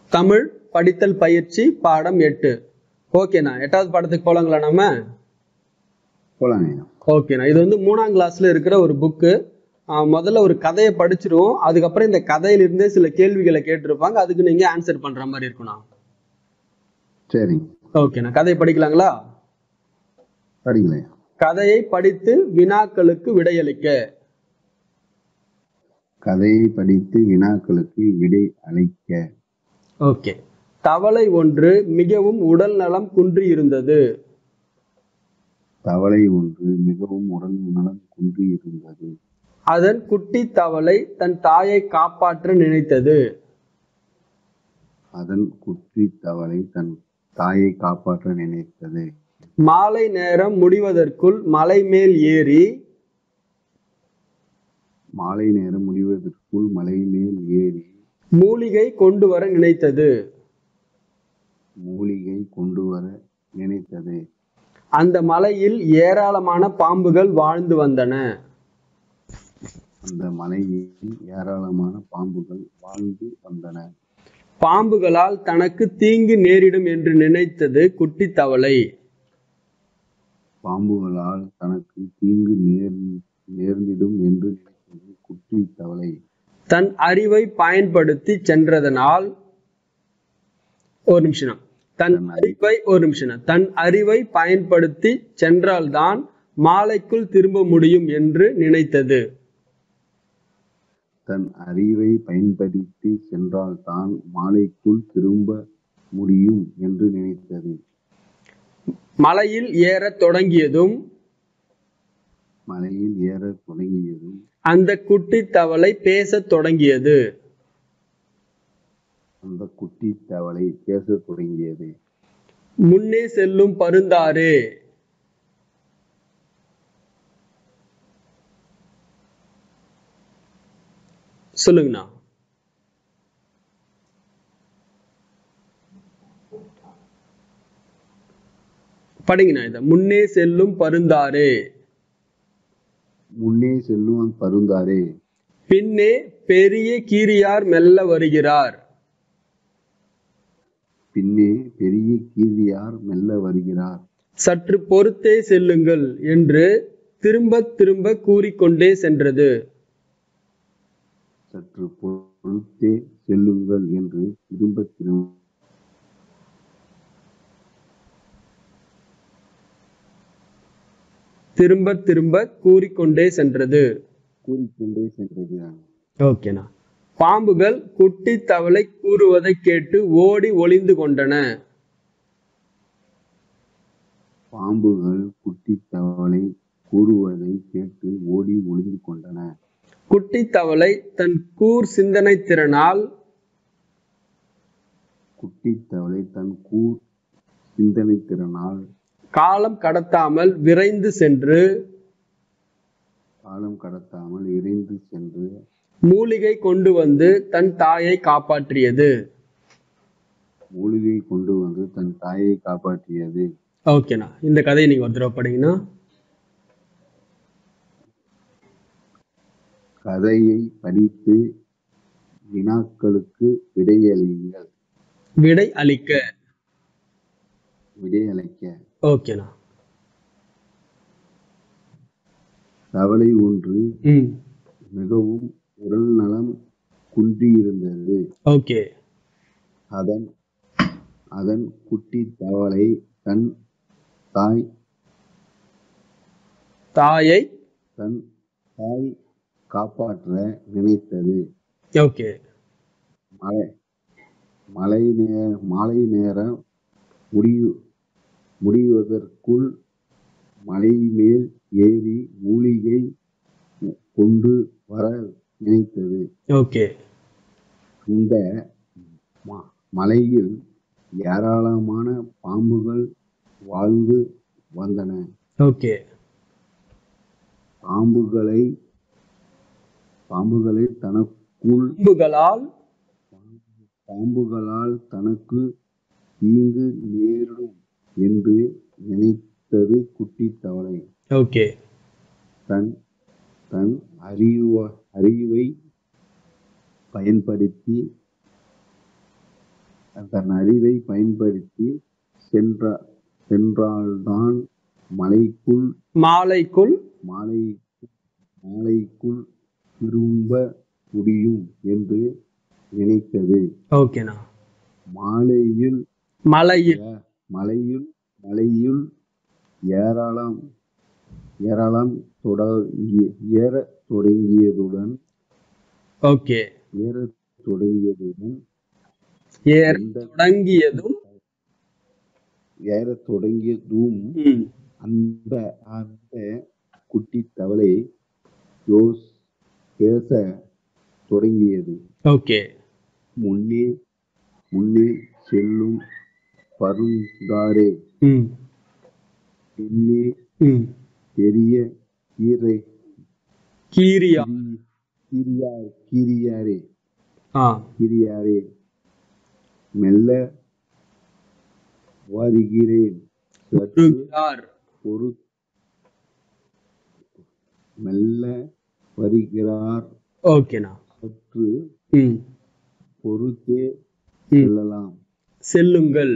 தமிழ் படித்தல் பயிற்சி பாடம் எட்டு ஓகேண்ணா எட்டாவது பாடத்துக்கு போலாங்களா நம்ம போலாங்க ஓகேண்ணா இது வந்து மூணாம் கிளாஸ்ல இருக்கிற ஒரு புக்கு முதல்ல ஒரு கதையை படிச்சிருவோம் அதுக்கப்புறம் இந்த கதையிலிருந்தே சில கேள்விகளை கேட்டிருப்பாங்க அதுக்கு நீங்க ஆன்சர் பண்ற மாதிரி இருக்குண்ணா சரிங்க ஓகேண்ணா கதையை படிக்கலாங்களா படிக்கலையா கதையை படித்து வினாக்களுக்கு விடையளிக்க கதையை படித்து வினாக்களுக்கு விடை அளிக்க ஓகே தவளை ஒன்று மிகவும் உடல் நலம் குன்றி இருந்தது தவளை ஒன்று மிகவும் உடல் நலம் குன்றி இருந்தது அதன் குட்டி தவளை தன் தாயை காப்பாற்ற நினைத்தது அதன் குட்டி தவளை தன் தாயை காப்பாற்ற நினைத்தது மாலை நேரம் முடிவதற்குள் மலை மேல் ஏறி மாலை நேரம் முடிவதற்குள் மலை மேல் ஏறி மூலிகை கொண்டு வர நினைத்தது மூலிகை கொண்டு வர நினைத்தது அந்த மலையில் ஏராளமான பாம்புகள் வாழ்ந்து வந்தன அந்த மலையில் ஏராளமான பாம்புகள் வாழ்ந்து வந்தன பாம்புகளால் தனக்கு தீங்கு நேரிடும் என்று நினைத்தது குட்டி தவளை பாம்புகளால் தனக்கு தீங்கு நேர் நேர்ந்திடும் என்று நினைத்தது குட்டி தவளை தன் அறிவை பயன்படுத்தி சென்றதனால் ஒரு நிமிஷம் தன் அறிவை ஒரு நிமிஷம் தன் அறிவை பயன்படுத்தி சென்றால்தான் மாலைக்குள் திரும்ப முடியும் என்று நினைத்தது தன் அறிவை பயன்படுத்தி சென்றால்தான் மாலைக்குள் திரும்ப முடியும் என்று நினைத்தது மலையில் ஏறத் தொடங்கியதும் மலையில் ஏறத் தொடங்கியதும் அந்த குட்டி தவளை பேசத் தொடங்கியது அந்த குட்டி தவளை பேசத் தொடங்கியது முன்னே செல்லும் பருந்தாரே சொல்லுங்கண்ணா படிங்கண்ணா இத முன்னே செல்லும் பருந்தாரே முன்னே செல்லும் பருந்தாரே பின்னே பெரிய கீரியார் மெல்ல வருகிறார் பின்னே பெரிய கீரியார் மெல்ல வருகிறார் சற்று பொறுத்தே செல்லுங்கள் என்று திரும்ப திரும்ப கூறிக்கொண்டே சென்றது சற்று பொறுத்தே செல்லுங்கள் என்று திரும்ப திரும்ப திரும்ப திரும்ப கூறிக்கொண்டே சென்றது கூறிக்கொண்டே சென்றது ஓகேண்ணா பாம்புகள் குட்டி தவளை கூறுவதை கேட்டு ஓடி ஒளிந்து கொண்டன பாம்புகள் குட்டி தவளை கூறுவதை கேட்டு ஓடி ஒளிந்து கொண்டன குட்டி தவளை தன் கூர் சிந்தனை திறனால் குட்டி தவளை தன் கூர் சிந்தனை திறனால் காலம் கடத்தாமல் விரைந்து சென்று காலம் கடத்தாமல் விரைந்து சென்று மூலிகை கொண்டு வந்து தன் தாயை காப்பாற்றியது மூலிகை கொண்டு வந்து தன் தாயை காப்பாற்றியது ஓகேண்ணா இந்த கதையை நீங்க ஒரு தடவை படிங்கண்ணா கதையை படித்து வினாக்களுக்கு விடையளியுங்கள் விடை அளிக்க விடையளிக்க ஓகேண்ணா தவளை ஒன்று ம் மிகவும் உடல் நலம் குன்றியிருந்தது ஓகே அதன் அதன் குட்டி தவளை தன் தாய் தாயை தன் தாய் காப்பாற்ற நினைத்தது ஓகே மழை மழை நே மாலை நேரம் முடிவு முடிவதற்குள் மலை மேல் ஏறி மூலிகை கொண்டு வர நினைத்தது ஓகே இந்த ம- மலையில் ஏராளமான பாம்புகள் வாழ்ந்து வந்தன ஓகே பாம்புகளை பாம்புகளை தனக்குள் பாம்புகளால் பாம்புகளால் தனக்கு தீங்கு நேரிடும் என்று நினைத்தது குட்டி தவளை ஓகே தன் தன் அறிவ அறிவை பயன்படுத்தி தன் அறிவை பயன்படுத்தி சென்ற சென்றால்தான் மலைக்குள் மாலைக்குள் மாலை மாலைக்குள் திரும்ப முடியும் என்று நினைத்தது ஓகேண்ணா மாலையில் மலையில் ஏ- மலையில் மலையில் ஏராளம் ஏராளம் தொடங்கி ஏறத் தொடங்கியதுடன் ஓகே ஏறத் தொடங்கியதுடன் ஏற எந்த தொடங்கியதும் ஏறத் தொடங்கியதும் ம், அந்த அந்த குட்டி தவளை யோஸ் பேச தொடங்கியது ஓகே முன்னே முன்னே செல்லும் பருந்தாரே ம் பின்னே ம் பெரிய கீரை கீரியா கீரியா கீரியாரே ஆ கீரியாரே மெல்ல வருகிறேன் சற்று வருகிறார் பொறு மெல்ல வருகிறார் ஓகேண்ணா சற்று ம் பொறுத்தே ம் செல்லலாம் செல்லுங்கள்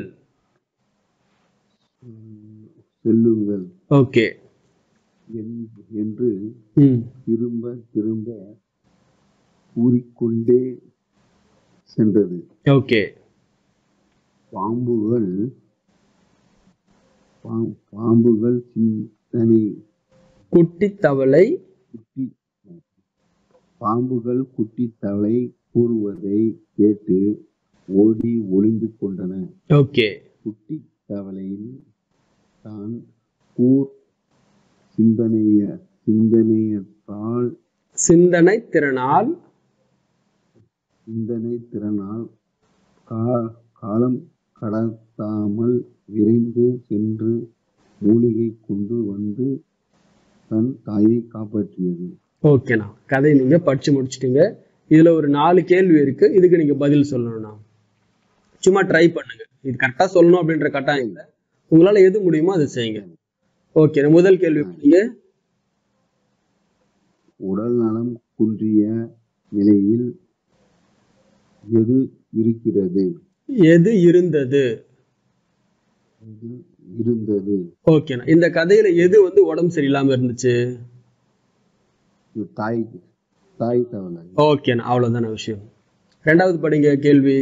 உம், செல்லுங்கள் ஓகே என்- என்று ம் திரும்ப திரும்ப கூறிக்கொண்டே சென்றது ஓகே பாம்புகள் பாம்- பாம்புகள் சிந்தனை குட்டி தவளை குட்டி பாம்புகள் குட்டி தவளை கூறுவதை கேட்டு ஓடி ஒளிந்து கொண்டன ஓகே குட்டி தவளையின் தான் கூர் சிந்தனைய சிந்தனையற்றால் சிந்தனை திறனால் சிந்தனை திறனால் கா- காலம் கடத்தாமல் விரைந்து சென்று மூலிகை கொண்டு வந்து தன் தாயை காப்பாற்றியது ஓகேண்ணா கதை நீங்க படிச்சு முடிச்சிட்டீங்க இதுல ஒரு நாலு கேள்வி இருக்கு இதுக்கு நீங்க பதில் சொல்லணும்ண்ணா சும்மா ட்ரை பண்ணுங்க இது கரெக்டா சொல்லணும் அப்படின்ற கட்டாயம் இல்லை உங்களால எது முடியுமோ அதை செய்யுங்க ஓகே முதல் கேள்வி நீங்க உடல் நலம் குன்றிய நிலையில் எது இருக்கிறது எது இருந்தது எது இருந்தது ஓகேண்ணா இந்த கதையில எது வந்து உடம்பு சரியில்லாம இருந்துச்சு இது தாய் தாய் தவளை ஓகேண்ணா அவ்வளவுதான விஷயம் ரெண்டாவது படிங்க கேள்வி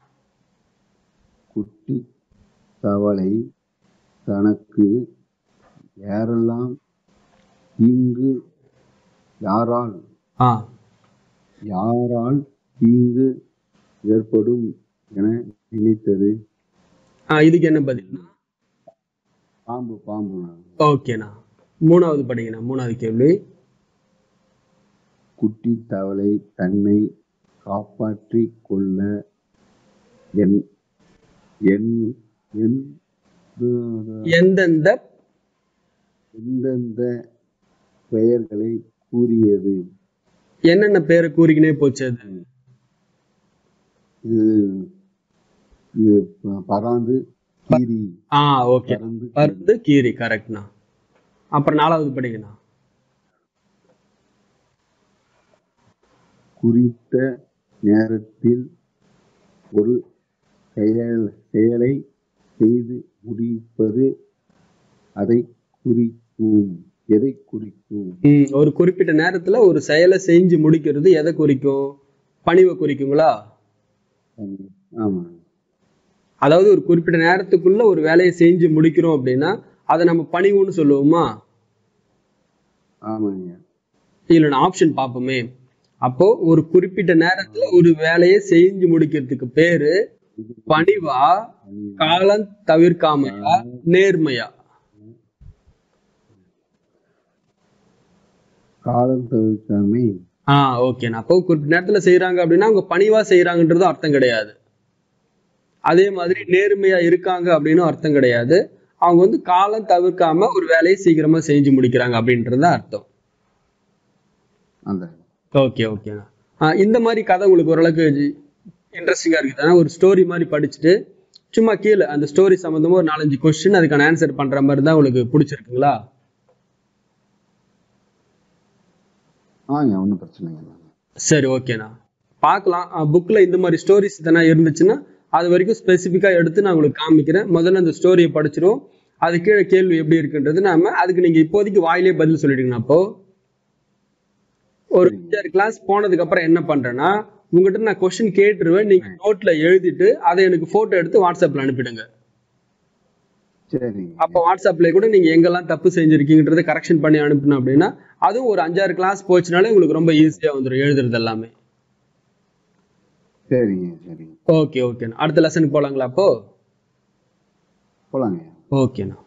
குட்டி தவளை தனக்கு யாரெல்லாம் தீங்கு யாரால் ஆ யாரால் தீங்கு ஏற்படும் என நினைத்தது ஆ இதுக்கு என்ன பதில்னா பாம்பு பாம்பு ஓகேண்ணா மூணாவது படிங்கண்ணா மூணாவது கேள்வி குட்டி தவளை தன்னை காப்பாற்றிக் கொள்ள என் என் என் எந்தெந்த எந்தெந்த பெயர்களை கூறியது என்னென்ன பேரை கூறிக்கினே போச்சு அது இது இது பராந்து கீரி ஆ ஓகே பறந்து பருந்து கீரி கரெக்ட்ண்ணா அப்புறம் நாலாவது படிங்கண்ணா குறித்த நேரத்தில் ஒரு செயல் செயலை செய்து முடிப்பது அதை குறிக்கும் எதை குறிக்கும் ம், ஒரு குறிப்பிட்ட நேரத்துல ஒரு செயலை செஞ்சு முடிக்கிறது எதை குறிக்கும் பணிவை குறிக்குங்களா ம், ஆமா அதாவது ஒரு குறிப்பிட்ட நேரத்துக்குள்ள ஒரு வேலையை செஞ்சு முடிக்கிறோம் அப்படின்னா அதை நம்ம பணிவுன்னு சொல்லுவோமா ஆமாங்க இல்ல ஆப்ஷன் பார்ப்போமே அப்போ ஒரு குறிப்பிட்ட நேரத்துல ஒரு வேலையை செஞ்சு முடிக்கிறதுக்கு பேரு பணிவா காலம் தவிர்க்காமையா நேர்மையா காலம் தவிர்க்காமை ஆ ஓகேண்ணா அப்போ குறிப்பிட்ட நேரத்துல செய்யறாங்க அப்படின்னா அவங்க பணிவா செய்யறாங்கன்றது அர்த்தம் கிடையாது அதே மாதிரி நேர்மையா இருக்காங்க அப்படின்னு அர்த்தம் கிடையாது அவங்க வந்து காலம் தவிர்க்காம ஒரு வேலையை சீக்கிரமா செஞ்சு முடிக்கிறாங்க அப்படின்றது தான் அர்த்தம் அந்த ஓகே ஓகேண்ணா ஆ, இந்த மாதிரி கதை உங்களுக்கு ஓரளவுக்கு இன்ட்ரெஸ்டிங்கா இருக்குது ஆனா ஒரு ஸ்டோரி மாதிரி படிச்சுட்டு சும்மா கீழே அந்த ஸ்டோரி சம்மந்தமா ஒரு நாலஞ்சு கொஸ்டின் அதுக்கான ஆன்சர் பண்ற மாதிரி தான் உங்களுக்கு பிடிச்சிருக்குங்களா ஆங்க ஒன்றும் பிரச்சனை இல்லை சரி ஓகேண்ணா பார்க்கலாம் புக்கில் இந்த மாதிரி ஸ்டோரிஸ் எதனா இருந்துச்சுன்னா அது வரைக்கும் ஸ்பெசிஃபிக்கா எடுத்து நான் உங்களுக்கு காமிக்கிறேன் முதல்ல அந்த ஸ்டோரியை படிச்சிருவோம் அது கீழே கேள்வி எப்படி இருக்குன்றது நாம அதுக்கு நீங்க இப்போதைக்கு வாயிலே பதில் சொல்லிடுங்க அப்போ ஒரு அஞ்சாறு கிளாஸ் போனதுக்கு அப்புறம் என்ன பண்றேன்னா உங்ககிட்ட நான் கொஸ்டின் கேட்டுருவேன் நீங்க நோட்ல எழுதிட்டு அதை எனக்கு போட்டோ எடுத்து வாட்ஸ்அப்ல அனுப்பிடுங்க சரிங்க அப்போ வாட்ஸ்அப்ல கூட நீங்க எங்கெல்லாம் தப்பு செஞ்சிருக்கீங்கன்றதை கரெக்ஷன் பண்ணி அனுப்பணும் அப்படின்னா அதுவும் ஒரு அஞ்சாறு கிளாஸ் போச்சுனாலே உங்களுக்கு ரொம்ப ஈஸியா வந்துடும் எழுதுறது எல்லாமே சரிங்க சரிங்க ஓகே ஓகேண்ணா அடுத்த லெசனுக்கு போலாங்களா அப்போ போலாங்க ஓகேண்ணா